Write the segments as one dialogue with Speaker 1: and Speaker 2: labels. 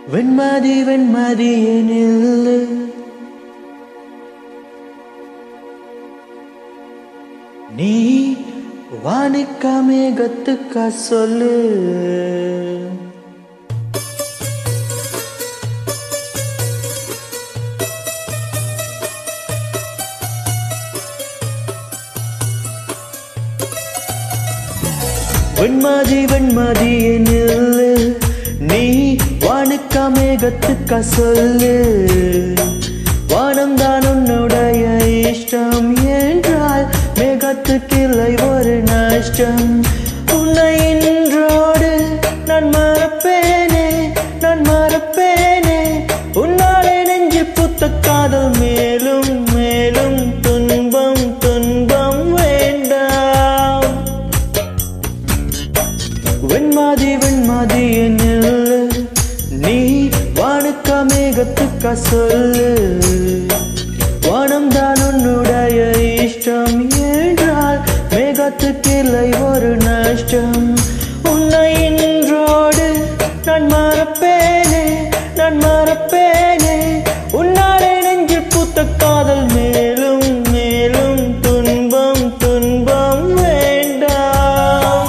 Speaker 1: வெண்மதி வெண்மதி நில்லு நீ வானிக்க மேகத்துக்க சொல்லு வெண்மதி வெண்மதி நில்லு நீ வானுக்க மேகத்துக்க சொல்லு வானம் தான் உன்னுடைய இஷ்டம் என்றால் மேகத்துக்கில்லை ஒரு நஷ்டம் உன்னை இன்றோடு நான் மறப்பேனே நான் மறப்பேனே உன்னாலே நெஞ்சில் புத்த காதல் மேலும் மேலும் துன்பம் துன்பம் வேண்டாம் வெண்மாதி வெண்மாதி நில்லு நீ வானுக்க மேகத்துக்க சொல்லு வானம் தான் உன்னுடைய இஷ்டம் என்றால் மேகத்துக்கு இல்லை ஒரு நஷ்டம் உன்னை இன்றோடு நான் மறப்பேனே நான் மறப்பேனே உன்னாலே நெஞ்சில் பூத்த காதல் மேலும் மேலும் துன்பம் துன்பம் வேண்டாம்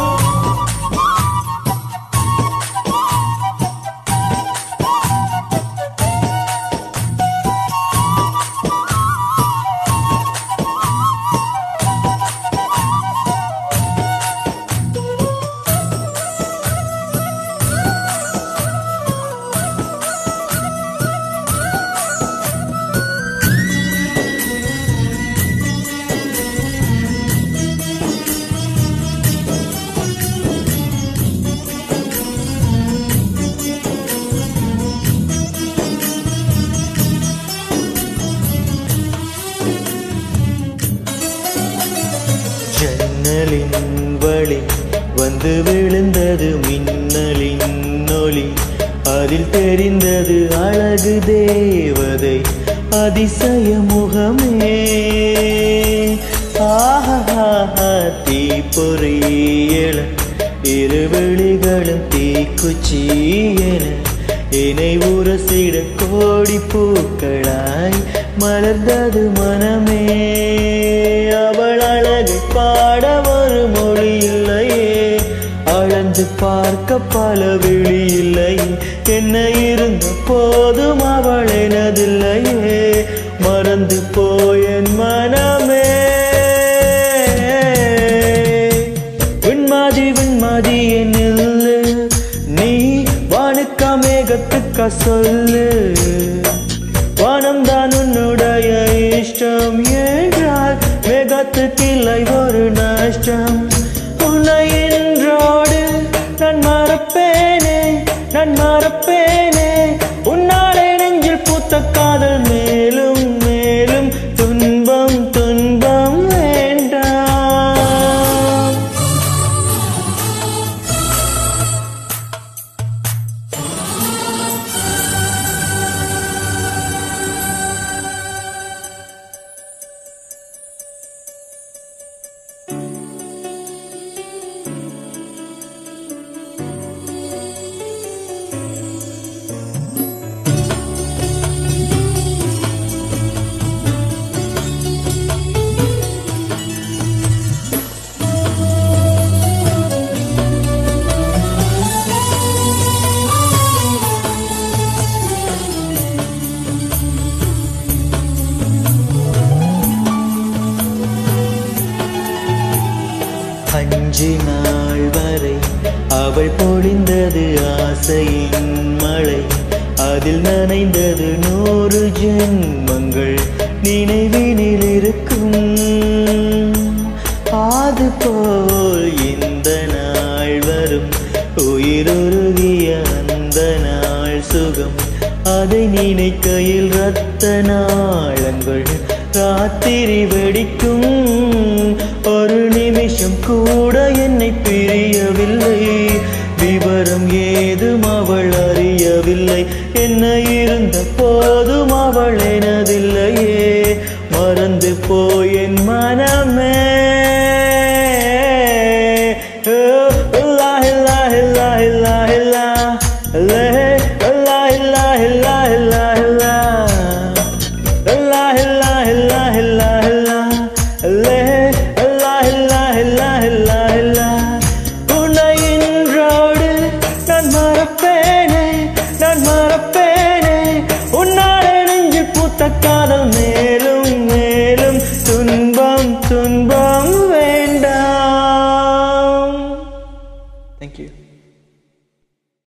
Speaker 1: ஜன்னலின் வழி வந்து விழுந்தது மின்னலின் ஒளி அதில் தெரிந்தது அழகு தேவதை அதிசய முகமே ஆஹா தீ பொறியல இருவெளிகளும் தீக்குச்சி என இணை உரசிட கோடி பூக்களாய் மலர்ந்தது மனமே அவள் அழகை பாட ஒரு மொழி இல்லையே அளந்து பார்க்க பல விழி இல்லை என்ன இருந்த போதும் அவள் எனதில்லையே மறந்து போயன் மனமே விண்மாதி விண்மாதி நில்லு நீ வானுக்க மேகத்துக்க சொல்லு வானம் தான் உன்னுடைய இஷ்டம் என்றால் மேகத்துக்கு இல்லை ஒரு நஷ்டம் உன்னை இன்றோடு நான் மறப்பேனே நான் மறப்பேனே உன்னாலே நெஞ்சில் பூத்த காதல் மேலும் மேலும் துன்பம் துன்பம் வேண்டாம் அஞ்சு நாள் வரை அவள் பொழிந்தது ஆசையின் மழை அதில் நனைந்தது நூறு ஜென்மங்கள் நினைவினில் இருக்கும் அது போல் இந்த நாள் வரும் உயிருருகிய அந்த நாள் சுகம் அதை நினைக்கையில் ரத்த நாளங்கள் ராத்திரி வெடிக்கும் ஒரு நிமிஷம் கூட என்னை பிரியவில்லை விவரம் ஏதும் அவள் அறியவில்லை என்ன இருந்த போதும் அவள் எனதில்லையே மறந்து போய் என்